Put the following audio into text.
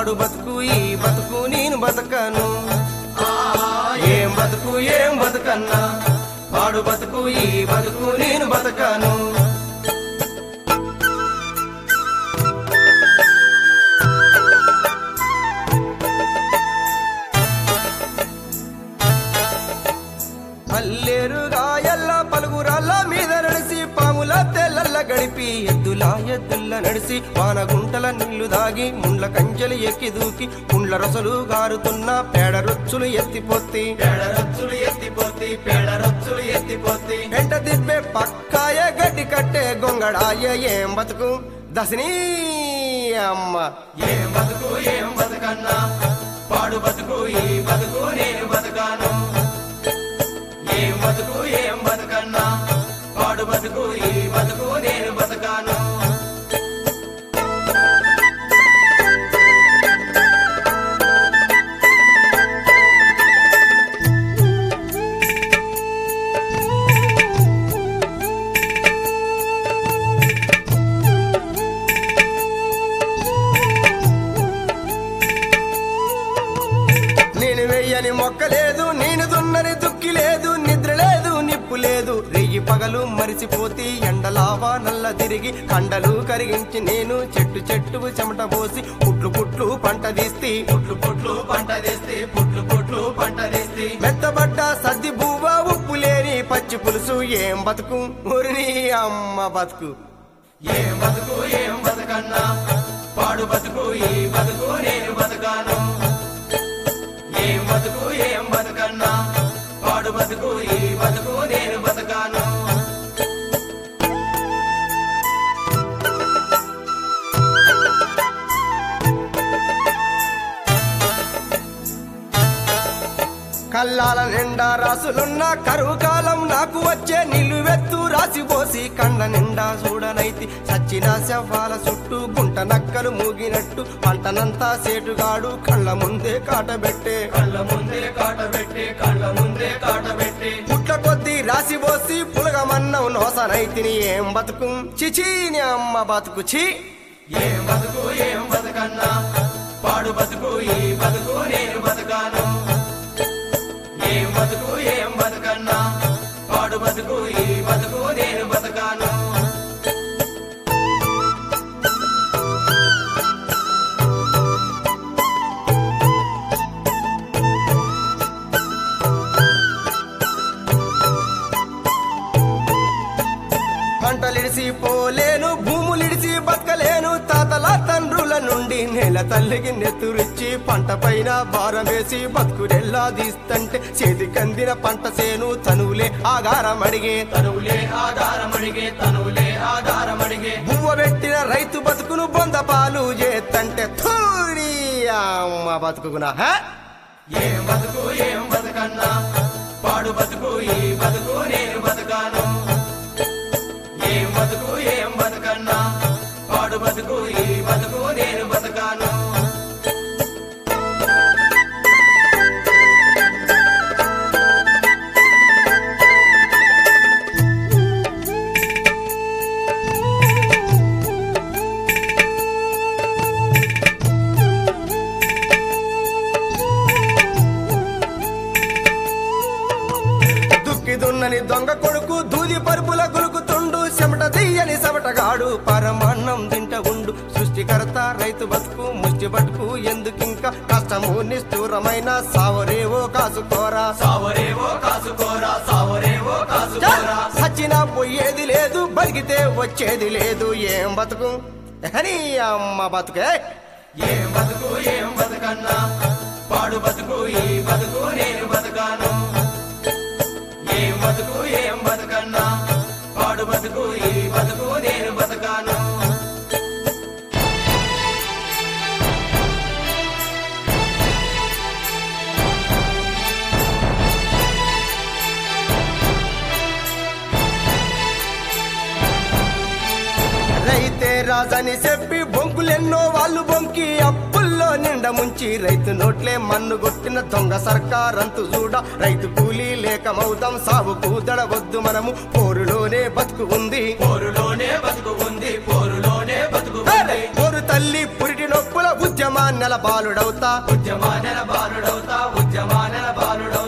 పాడు బతుకు ఈ బతుకు నేను బతకను ఆ, ఏం బతుకు ఏం బతుకన్నా పాడు బతుకు ఈ బతుకు నేను బతకను పల్లేరుగా ఎల్ల పలుగురాళ్ళ మీద నడిసి పాముల తెల్లల్ల గడిపి ఎద్దులా ఎద్దుల్ల నడిసి వానగుంటల నీళ్లు దాగి ముండ్ల కంచెలు ఎక్కి దూకి ముండ్ల రొసలు గారుతున్న పేడ రొచ్చులు ఎత్తిపోతి పేడ రొచ్చులు ఎత్తిపోతి పేడ రొచ్చులు ఎత్తిపోతి వెంట దిబ్బే పక్కాయ గడ్డి కట్టే గొంగడాయ ఏం బతుకు దశని అమ్మ ఏం బతుకు ఏం బతుకన్నా పాడు బతుకు ఈ బతుకు నేను బతుకాను ఏం బతుకు ఏం బతుకన్నా పాడు బతుకు ఈ బతుకు నేను బతకాను నేను వెయ్యని మొక్క లేదు నేను దున్నని దుక్కి లేదు నిద్ర లేదు నిప్పు లేదు రెయ్యి పగలు మరిచిపోతి ఎండలావా నల్ల తిరిగి కండలు కరిగించి నేను చెట్టు చెట్టుకు చెమట పోసి పుట్లు పుట్లు పంట తీస్తి పుట్లు పుట్లు పంట తీస్తి పుట్లు పుట్లు పంట తీస్తి మెత్తబడ్డ సద్ది బువ్వ ఉప్పు లేని పచ్చి పులుసు ఏం బతుకు ఊరిని అమ్మ బతుకు ఏం బతుకు ఏం బతుకన్నా పాడు బతుకు ఈ బతుకు నేను బతకాను ఏం బతుకు ఏం బతుకన్నా పాడు బతుకు ఈ బతుకు నేను బతకాను కల్లాల నిండా రాసులున్న కరువు కాలం నాకు వచ్చే నిలువెత్తు రాసిపోసి కండ్ల నిండా చూడనైతి సచ్చిన శవ్వాల చుట్టూ గుంట నక్కలు మూగినట్టు పంటనంతా సేటుగాడు కళ్ళ ముందే కాటబెట్టే కళ్ళ ముందే కాటబెట్టే కళ్ళ ముందే కాటబెట్టే పుట్ల కొద్దీ రాసిపోసి పులగమన్నం నోసనైతిని ఏం బతుకు చిచీని అమ్మ బతుకు చి ఏం బతుకు ఏం బతుకన్నా పాడు బతుకు ఈ బతుకు నేను బతకాను ఏం బతుకు ఏం బతుకన్నా పాడు బతుకు ఈ బతుకు నేను బతకాను పంటలిడిసి పోలేను భూములిడిసి బతకలేను తాతల తండ్రుల నుండి నేల తల్లికి నెత్తురిచ్చి పంట పైన భారం వేసి బతుకుడెల్లా తీస్తంటే చేతి కందిన పంట సేను తనువులే ఆధారం అడిగే తనువులే ఆధారం అడిగే తనువులే ఆధారం అడిగే బువ్వ పెట్టిన రైతు బతుకును బొంద పాలు చేస్తంటే థూరి అమ్మ బతుకునా హే ఏం బతుకు ఏం బతుకన్నా పాడు బతుకు ఈ బతుకు నేను బతకాను ఏం బతుకు ఏం బతుకన్నా పాడు బతుకు ఈ బతుకు నేను బతకాను దుక్కి దున్నని దొంగ కొడుకు దూది పరుపుల గులుకుతుండు చెమట తీయని చెమటగాడు పరమాన్నం తింట ఉండు సృష్టికర్త రైతు బతుకు ముష్టి బతుకు ఎందుకింకా కష్టము నిష్ఠూరమైన సావరేవో కాసుకోరా సావరేవో కాసుకోరా సావరేవో కాసుకోరా సచ్చినా పోయేది లేదు బతికితే వచ్చేది లేదు ఏం బతుకు అని అమ్మ బతుకే ఏం బతుకు ఏం బతుకన్నా పాడు బతుకు ఈ బతుకు నేను బతకాను ఏం బతుకు ఏం బతుకన్నా పాడు బతుకు ఈ బతుకు నేను బతకాను రైతే రాజని చెప్పి బొంకులెన్నో వాళ్ళు బొంకి అప్పుల్లో నిండ ముంచి రైతు నోట్లే మన్ను కొట్టిన దొంగ సర్కారంతు చూడ రైతు కూలీ లేక మౌతం సాగు కూదడవద్దు మనము పోరులోనే బతుకు ఉంది పోరులోనే బతుకు ఉంది పోరులోనే బతుకు పోరు తల్లి పురిటి నొప్పుల ఉద్యమాన్నెల బాలుడవుతా ఉద్యమానల బాలుడవుతా ఉద్యమానల బాలుడవుతా